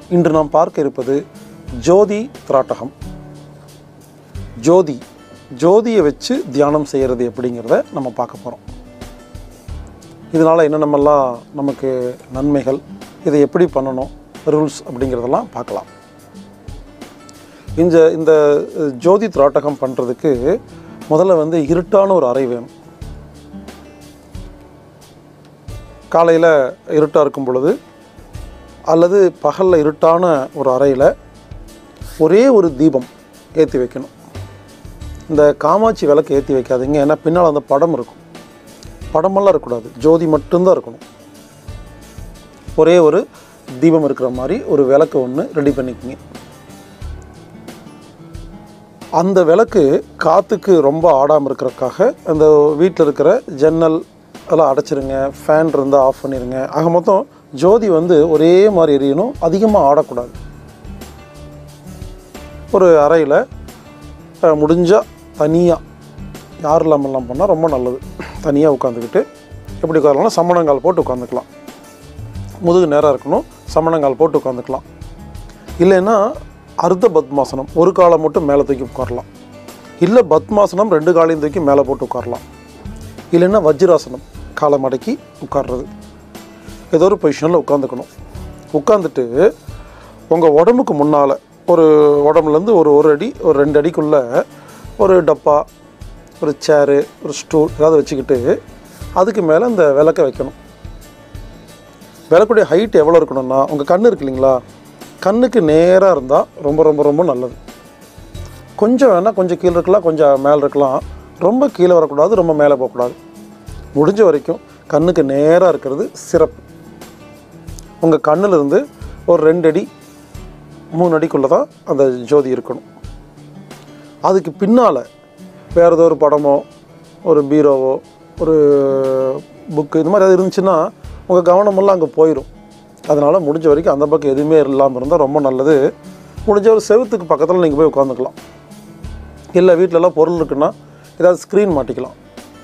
இன்று நாம் பார்க்க இருப்பது ஜோதி திராட்டகம் ஜோதி ஜோதியை வச்சு தியானம் செய்கிறது எப்படிங்கிறத நம்ம பார்க்க போகிறோம் இதனால் என்னென்னமெல்லாம் நமக்கு நன்மைகள் இதை எப்படி பண்ணணும் ரூல்ஸ் அப்படிங்கிறதெல்லாம் பார்க்கலாம் இந்த இந்த ஜோதி திராட்டகம் பண்ணுறதுக்கு முதல்ல வந்து இருட்டான ஒரு அறை வேணும் காலையில் இருட்டாக இருக்கும் பொழுது அல்லது பகலில் இருட்டான ஒரு அறையில் ஒரே ஒரு தீபம் ஏற்றி வைக்கணும் இந்த காமாட்சி விளக்கு ஏற்றி வைக்காதீங்க ஏன்னா பின்னால் அந்த படம் இருக்கும் படமெல்லாம் இருக்கக்கூடாது ஜோதி மட்டும்தான் இருக்கணும் ஒரே ஒரு தீபம் இருக்கிற மாதிரி ஒரு விளக்கு ஒன்று ரெடி பண்ணிக்கோங்க அந்த விளக்கு காற்றுக்கு ரொம்ப ஆடாமல் இருக்கிறதுக்காக அந்த வீட்டில் இருக்கிற ஜன்னல் எல்லாம் அடைச்சிருங்க ஃபேன் இருந்தால் ஆஃப் பண்ணிடுங்க ஆக மொத்தம் ஜோதி வந்து ஒரே மாதிரி எரியணும் அதிகமாக ஆடக்கூடாது ஒரு அறையில் முடிஞ்சால் தனியாக யார் இல்லாமல்லாம் பண்ணால் ரொம்ப நல்லது தனியாக உட்காந்துக்கிட்டு எப்படி உட்காரலாம்னா சமணங்கால் போட்டு உட்காந்துக்கலாம் முதுகு நேராக இருக்கணும் சமணங்கால் போட்டு உட்காந்துக்கலாம் இல்லைன்னா அர்த்த பத்மாசனம் ஒரு காலை மட்டும் மேலே தூக்கி உட்காரலாம் இல்லை பத்மாசனம் ரெண்டு காலையும் தூக்கி மேலே போட்டு உட்காரலாம் இல்லைன்னா வஜ்ராசனம் காலை மடக்கி உட்கார்றது ஏதோ ஒரு பொசிஷனில் உட்காந்துக்கணும் உட்காந்துட்டு உங்கள் உடம்புக்கு முன்னால் ஒரு உடம்புலேருந்து ஒரு ஒரு அடி ஒரு ரெண்டு அடிக்குள்ளே ஒரு டப்பா ஒரு சேரு ஒரு ஸ்டூல் ஏதாவது வச்சுக்கிட்டு அதுக்கு மேலே இந்த விளக்கை வைக்கணும் விளக்குடைய ஹைட் எவ்வளோ இருக்கணும்னா உங்கள் கண் இருக்கு இல்லைங்களா கண்ணுக்கு நேராக இருந்தால் ரொம்ப ரொம்ப ரொம்ப நல்லது கொஞ்சம் வேணால் கொஞ்சம் கீழே இருக்கலாம் கொஞ்சம் மேலே இருக்கலாம் ரொம்ப கீழே வரக்கூடாது ரொம்ப மேலே போகக்கூடாது முடிஞ்ச வரைக்கும் கண்ணுக்கு நேராக இருக்கிறது சிறப்பு உங்கள் கண்ணிலிருந்து ஒரு ரெண்டு அடி மூணு அடிக்குள்ளே தான் அந்த ஜோதி இருக்கணும் அதுக்கு பின்னால் வேறு ஏதோ ஒரு படமோ ஒரு பீரோவோ ஒரு புக்கு இது மாதிரி எதாவது இருந்துச்சுன்னா உங்கள் கவனமெல்லாம் அங்கே போயிடும் அதனால் முடிஞ்ச வரைக்கும் அந்த பக்கம் எதுவுமே இல்லாமல் இருந்தால் ரொம்ப நல்லது முடிஞ்ச ஒரு செவுத்துக்கு பக்கத்தில் நீங்கள் போய் உட்காந்துக்கலாம் இல்லை வீட்டிலலாம் பொருள் இருக்குன்னா ஏதாவது ஸ்க்ரீன் மாட்டிக்கலாம்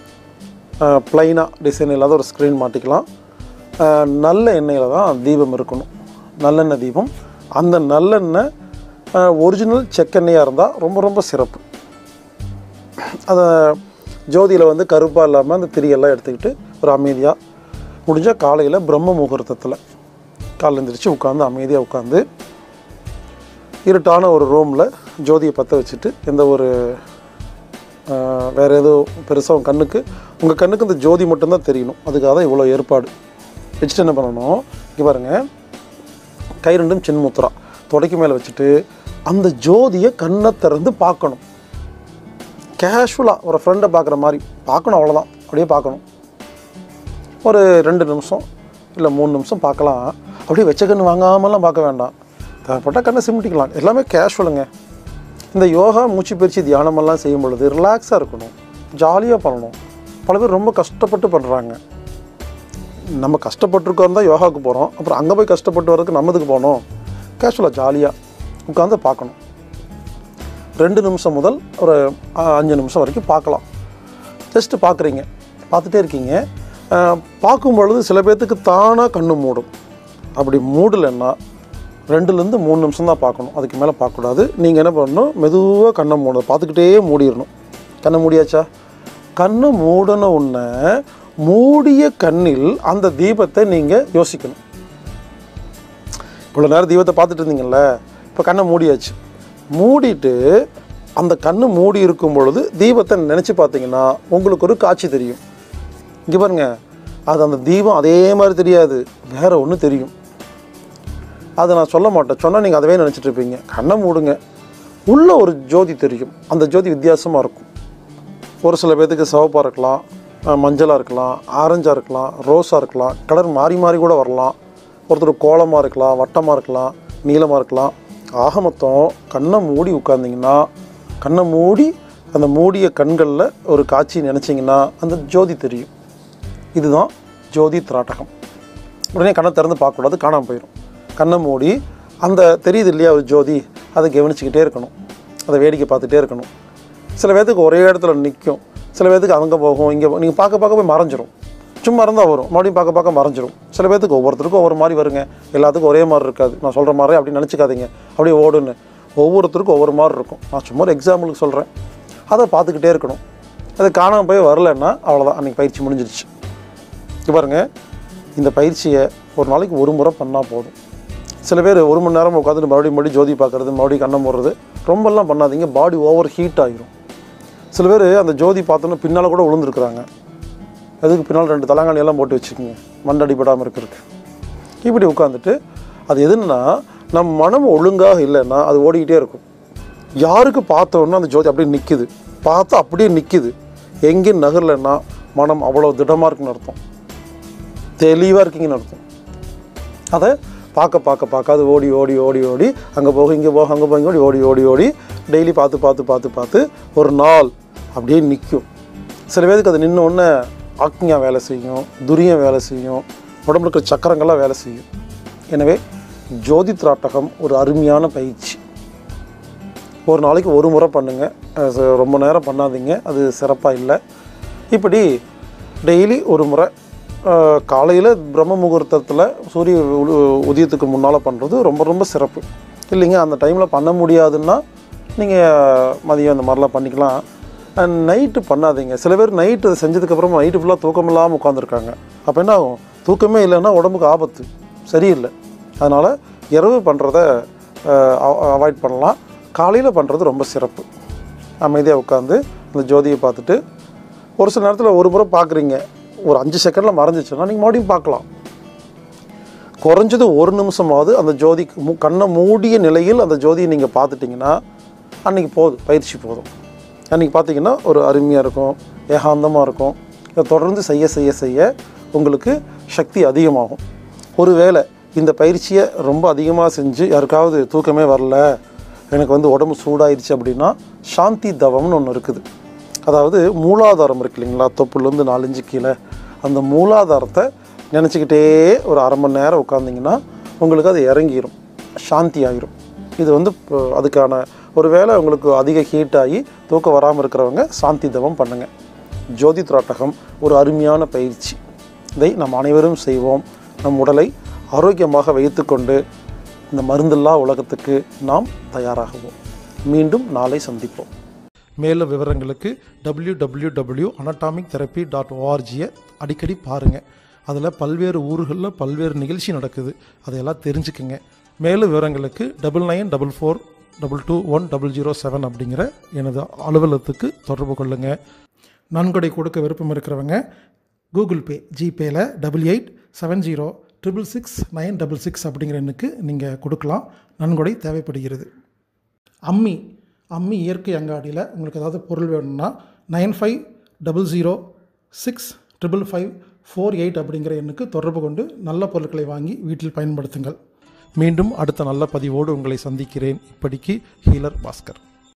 ப்ளைனாக டிசைன் இல்லாத ஒரு ஸ்க்ரீன் மாட்டிக்கலாம் அஹ், நல்ல எண்ணெயில் தான் தீபம் இருக்கணும் நல்லெண்ணெய் தீபம் அந்த நல்லெண்ணெய் ஒரிஜினல் செக்கெண்ணெயாக இருந்தால் ரொம்ப ரொம்ப சிறப்பு அதை ஜோதியில் வந்து கருப்பாக இல்லாமல் அந்த திரியெல்லாம் எடுத்துக்கிட்டு ஒரு அமைதியாக முடிஞ்சால் காலையில் பிரம்ம முகூர்த்தத்தில் காலைல எழுந்திரிச்சு உட்காந்து அமைதியாக உட்காந்து இருட்டான ஒரு ரூமில் ஜோதியை பற்ற வச்சுட்டு எந்த ஒரு ஆஹ், வேற ஏதோ பெருசாக உங்கள் கண்ணுக்கு உங்கள் கண்ணுக்கு இந்த ஜோதி மட்டும்தான் தெரியணும் அதுக்காக தான் இவ்வளோ ஏற்பாடு வச்சுட்டு என்ன பண்ணணும் இங்கே பாருங்கள் கை ரெண்டும் சின்முத்ரா தொடைக்கு மேலே வச்சுட்டு அந்த ஜோதியை கண்ணை திறந்து பார்க்கணும் கேஷுவலாக ஒரு ஃப்ரெண்டை பார்க்குற மாதிரி பார்க்கணும் அவ்வளோதான் அப்படியே பார்க்கணும் ஒரு ரெண்டு நிமிஷம் இல்லை மூணு நிமிஷம் பார்க்கலாம் அப்படியே வச்ச கண்ணு வாங்காமலாம் பார்க்க வேண்டாம் தேவைப்பட்டால் கண்ணை சிமிட்டிக்கலாம் எல்லாமே கேஷுவலுங்க இந்த யோகா மூச்சு பயிற்சி தியானமெல்லாம் செய்யும் பொழுது ரிலாக்ஸாக இருக்கணும் ஜாலியாக பண்ணணும் பல பேர் ரொம்ப கஷ்டப்பட்டு பண்ணுறாங்க நம்ம கஷ்டப்பட்டுருக்கோம் தான் யோகாவுக்கு போகிறோம் அப்புறம் அங்கே போய் கஷ்டப்பட்டு வரதுக்கு நம்மதுக்கு போகணும் கேஷுவலாக ஜாலியாக உட்காந்து பார்க்கணும் ரெண்டு நிமிஷம் முதல் ஒரு ஆ, அஞ்சு நிமிஷம் வரைக்கும் பார்க்கலாம் ஜஸ்ட்டு பார்க்குறீங்க பார்த்துட்டே இருக்கீங்க ஆ, பார்க்கும் பொழுது சில பேர்த்துக்கு தானாக கண்ணு மூடும் அப்படி மூடலைன்னா ரெண்டுலேருந்து மூணு நிமிஷம் தான் பார்க்கணும் அதுக்கு மேலே பார்க்கக்கூடாது நீங்கள் என்ன பண்ணணும் மெதுவாக கண்ணை மூடணும் பார்த்துக்கிட்டே மூடிடணும் கண்ணை மூடியாச்சா கண்ணை மூடின உடனே மூடிய கண்ணில் அந்த தீபத்தை நீங்கள் யோசிக்கணும் இவ்வளோ நேரம் தீபத்தை பார்த்துட்டு இருந்தீங்கல்ல இப்போ கண்ணை மூடியாச்சு மூடிட்டு அந்த கண்ணு மூடி இருக்கும் பொழுது தீபத்தை நினச்சி பார்த்தீங்கன்னா உங்களுக்கு ஒரு காட்சி தெரியும் இங்கே பாருங்க அது அந்த தீபம் அதே மாதிரி தெரியாது வேற ஒன்று தெரியும் அதை நான் சொல்ல மாட்டேன் சொன்னால் நீங்கள் அதவே நினச்சிட்டு இருப்பீங்க கண்ணை மூடுங்க உள்ள ஒரு ஜோதி தெரியும் அந்த ஜோதி வித்தியாசமாக இருக்கும் ஒரு சில பேர்த்துக்கு சிவப்பாக இருக்கலாம் அஹ் மஞ்சளாக இருக்கலாம் ஆரஞ்சாக இருக்கலாம் ரோஸாக இருக்கலாம் கலர் மாறி மாறி கூட வரலாம் ஒருத்தர் கோலமாக இருக்கலாம் வட்டமாக இருக்கலாம் நீளமாக இருக்கலாம் ஆக மொத்தம் கண்ணை மூடி உட்கார்ந்தீங்கன்னா கண்ணை மூடி அந்த மூடிய கண்களில் ஒரு காட்சி நினச்சிங்கன்னா அந்த ஜோதி தெரியும் இதுதான் ஜோதி திராட்டகம் உடனே கண்ணை திறந்து பார்க்கக்கூடாது காணாமல் போயிடும் கண்ணை மூடி அந்த தெரியுது இல்லையா ஒரு ஜோதி அதை கவனிச்சுக்கிட்டே இருக்கணும் அதை வேடிக்கை பார்த்துட்டே இருக்கணும் சில பேர்த்துக்கு ஒரே இடத்துல நிற்கும் சில பேர்த்துக்கு அங்கே போகும் இங்கே நீங்கள் பார்க்க பார்க்க போய் மறைஞ்சிரும் சும்மா இருந்தால் வரும் மறுபடியும் பார்க்க பார்க்க மறைஞ்சிரும் சில பேர்த்துக்கு ஒவ்வொருத்தருக்கும் ஒவ்வொரு மாதிரி வருங்க எல்லாத்துக்கும் ஒரே மாதிரி இருக்காது நான் சொல்கிற மாதிரி அப்படி நினச்சிக்காதீங்க அப்படியே ஓடுன்னு ஒவ்வொருத்தருக்கும் ஒவ்வொரு மாதிரி இருக்கும் நான் சும்மா ஒரு எக்ஸாம்பிளுக்கு சொல்கிறேன் அதை பார்த்துக்கிட்டே இருக்கணும் அது காணாமல் போய் வரலன்னா அவ்வளோதான் அன்றைக்கி பயிற்சி முடிஞ்சிருச்சு இங்க பாருங்க இந்த பயிற்சியை ஒரு நாளைக்கு ஒரு முறை பண்ணால் போதும் சில பேர் ஒரு மணி நேரம் உட்காந்துட்டு மறுபடியும் மறுபடியும் ஜோதி பார்க்குறது மறுபடியும் கண்ணம் போடுறது ரொம்பலாம் பண்ணாதீங்க பாடி ஓவர் ஹீட் ஆகிரும் சில பேர் அந்த ஜோதி பார்த்தோன்னா பின்னால் கூட விழுந்துருக்குறாங்க அதுக்கு பின்னால் ரெண்டு தலங்காணி எல்லாம் போட்டு வச்சுக்கோங்க மண்டடிப்படாமல் இருக்கிறதுக்கு இப்படி உட்காந்துட்டு அது எதுன்னா நம்ம மனம் ஒழுங்காக இல்லைன்னா அது ஓடிக்கிட்டே இருக்கும் யாருக்கு பார்த்தோன்னா அந்த ஜோதி அப்படியே நிற்கிது பார்த்தா அப்படியே நிற்கிது எங்கேயும் நகரலைன்னா மனம் அவ்வளோ திடமாக இருக்குன்னு அர்த்தம் தெளிவாக இருக்கீங்கன்னு அர்த்தம் அதை பார்க்க பார்க்க பார்க்க அது ஓடி ஓடி ஓடி ஓடி அங்கே போக இங்கே போக அங்கே போக இங்கே ஓடி ஓடி ஓடி ஓடி டெய்லி பார்த்து பார்த்து பார்த்து பார்த்து ஒரு நாள் அப்படியே நிற்கும் சில பேருக்கு அது நின்ன உடனே ஆக்ஞா வேலை செய்யும் துரியம் வேலை செய்யும் உடம்புல இருக்கிற சக்கரங்கள்லாம் வேலை செய்யும் எனவே ஜோதி திராட்டகம் ஒரு அருமையான பயிற்சி ஒரு நாளைக்கு ஒரு முறை பண்ணுங்கள் அது ரொம்ப நேரம் பண்ணாதீங்க அது சிறப்பாக இல்லை இப்படி டெய்லி ஒரு முறை காலையில் பிரம்ம முகூர்த்தத்தில் சூரிய உ- உதயத்துக்கு முன்னால் பண்ணுறது ரொம்ப ரொம்ப சிறப்பு இல்லைங்க அந்த டைமில் பண்ண முடியாதுன்னா நீங்கள் மதியம் அந்த மாதிரிலாம் பண்ணிக்கலாம் நைட்டு பண்ணாதீங்க சில பேர் நைட்டு அதை செஞ்சதுக்கப்புறமா நைட்டு ஃபுல்லாக தூக்கம் இல்லாமல் உட்காந்துருக்காங்க அப்போ என்ன ஆகும் தூக்கமே இல்லைன்னா உடம்புக்கு ஆபத்து சரியில்லை அதனால் இரவு பண்ணுறத அவாய்ட் பண்ணலாம் காலையில் பண்ணுறது ரொம்ப சிறப்பு அமைதியாக உட்காந்து அந்த ஜோதியை பார்த்துட்டு ஒரு சில நேரத்தில் ஒரு முறை பார்க்குறீங்க ஒரு அஞ்சு செகண்டில் மறைஞ்சிச்சுன்னா நீங்கள் மறுபடியும் பார்க்கலாம் குறைஞ்சது ஒரு நிமிஷமாவது அந்த ஜோதி மு கண்ணை மூடிய நிலையில் அந்த ஜோதியை நீங்கள் பார்த்துட்டிங்கன்னா அன்றைக்கி போதும் பயிற்சி போதும் அன்றைக்கி பார்த்தீங்கன்னா ஒரு அருமையாக இருக்கும் ஏகாந்தமாக இருக்கும் இதை தொடர்ந்து செய்ய செய்ய செய்ய உங்களுக்கு சக்தி அதிகமாகும் ஒருவேளை இந்த பயிற்சியை ரொம்ப அதிகமாக செஞ்சு யாருக்காவது தூக்கமே வரல எனக்கு வந்து உடம்பு சூடாயிருச்சு அப்படின்னா சாந்தி தவம்னு ஒன்று இருக்குது அதாவது மூலாதாரம் இருக்கு இல்லைங்களா தொப்புலேருந்து நாலஞ்சு கீழே அந்த மூலாதாரத்தை நினச்சிக்கிட்டே ஒரு அரை மணி நேரம் உட்காந்திங்கன்னா உங்களுக்கு அது இறங்கிரும் சாந்தி ஆகிரும் இது வந்து இப்போ அதுக்கான ஒரு வேளை உங்களுக்கு அதிக ஹீட் ஆகி தூக்கம் வராமல் இருக்கிறவங்க சாந்தி தவம் பண்ணுங்கள் ஜோதி திராட்டகம் ஒரு அருமையான பயிற்சி இதை நாம் அனைவரும் செய்வோம் நம் உடலை ஆரோக்கியமாக வைத்துக்கொண்டு இந்த மருந்தில்லா உலகத்துக்கு நாம் தயாராகுவோம் மீண்டும் நாளை சந்திப்போம் மேலும் விவரங்களுக்கு W W W anatomic therapy dot ஓஆர்ஜியை அடிக்கடி பாருங்கள் அதில் பல்வேறு ஊர்களில் பல்வேறு நிகழ்ச்சி நடக்குது அதையெல்லாம் தெரிஞ்சுக்குங்க மேலும் விவரங்களுக்கு double nine double four double two one double zero seven அப்படிங்கிற எனது அலுவலகத்துக்கு தொடர்பு கொள்ளுங்கள் நன்கொடை கொடுக்க விருப்பம் இருக்கிறவங்க கூகுள் பே ஜிபேயில் double eight seven zero triple six nine double six அப்படிங்கிற எண்ணுக்கு நீங்கள் கொடுக்கலாம் நன்கொடை தேவைப்படுகிறது அம்மி அம்மி இயற்கை அங்காடியில் உங்களுக்கு ஏதாவது பொருள் வேணும்னா nine five double zero six triple five four eight அப்படிங்கிற எண்ணுக்கு தொடர்பு கொண்டு நல்ல பொருட்களை வாங்கி வீட்டில் பயன்படுத்துங்கள் மீண்டும் அடுத்த நல்ல பதிவோடு உங்களை சந்திக்கிறேன் இப்படிக்கு ஹீலர் பாஸ்கர்